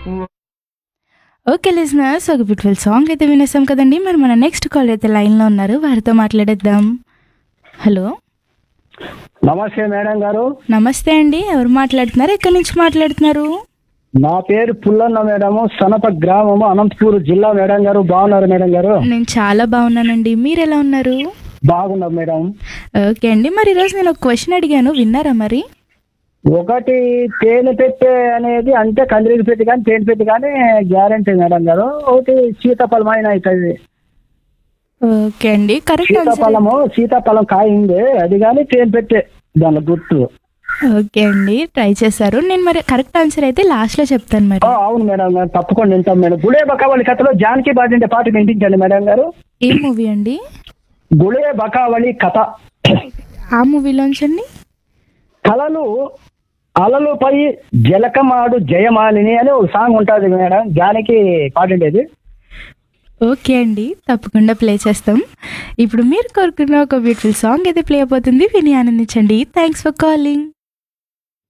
okay listeners ఒక beautiful song అయితే వినేసాం కదండి మరి మన నెక్స్ట్ కాల్ అయితే లైన్లో ఉన్నారు వారితో మాట్లాడేద్దాం హలో నమస్తే మేడం గారు నమస్తే అండి ఎవరు మాట్లాడుతున్నారు ఎక్కడి నుంచి మాట్లాడుతున్నారు నా పేరు పుల్లన్న మేడము సనప గ్రామము అనంతపూర్ జిల్లా మేడం గారు బాగున్నారు మేడం గారు నేను చాలా బాగున్నానండి మీరు ఎలా ఉన్నారు బాగున్నారు మేడం ఓకే అండి మరి ఈరోజు నేను ఒక క్వశ్చన్ అడిగాను విన్నారా మరి ఒకటి తేనె పెట్టె అనేది అంటే కందిరీకి పెట్టి కానీ తేనె పెట్టి కానీ గ్యారంటీ మేడం గారు ఒకటి సీతాఫలం అయినా అవుతుంది ఓకే అండి కరెక్ట్ ఆన్సర్ సీతాఫలము సీతాఫలం కాయ ఉంది అది కానీ తేనె పెట్టే దాని గుర్తు ఓకే అండి ట్రై చేశారు నేను మరి కరెక్ట్ ఆన్సర్ అయితే లాస్ట్లో చెప్తాను మరి ఆ, అవును మేడం గారు తప్పకుండా వింటాం మేడం గుడే బకావళి కథలో జానకి పాడిండే పాట వినిపించండి మేడం గారు ఏ మూవీ అండి గుడే బకావళి కథ ఆ మూవీలోంచండి కళలు అలలుపై జలకమాడు జయమాలిని అని ఒక సాంగ్ ఉంటుంది మేడం జానకి పాడిండేది ఓకే అండి తప్పకుండా ప్లే చేస్తాం ఇప్పుడు మీరు కోరుకున్న ఒక బ్యూటిఫుల్ సాంగ్ అయితే ప్లే అయిపోతుంది విని ఆనందించండి థ్యాంక్స్ ఫర్ కాలింగ్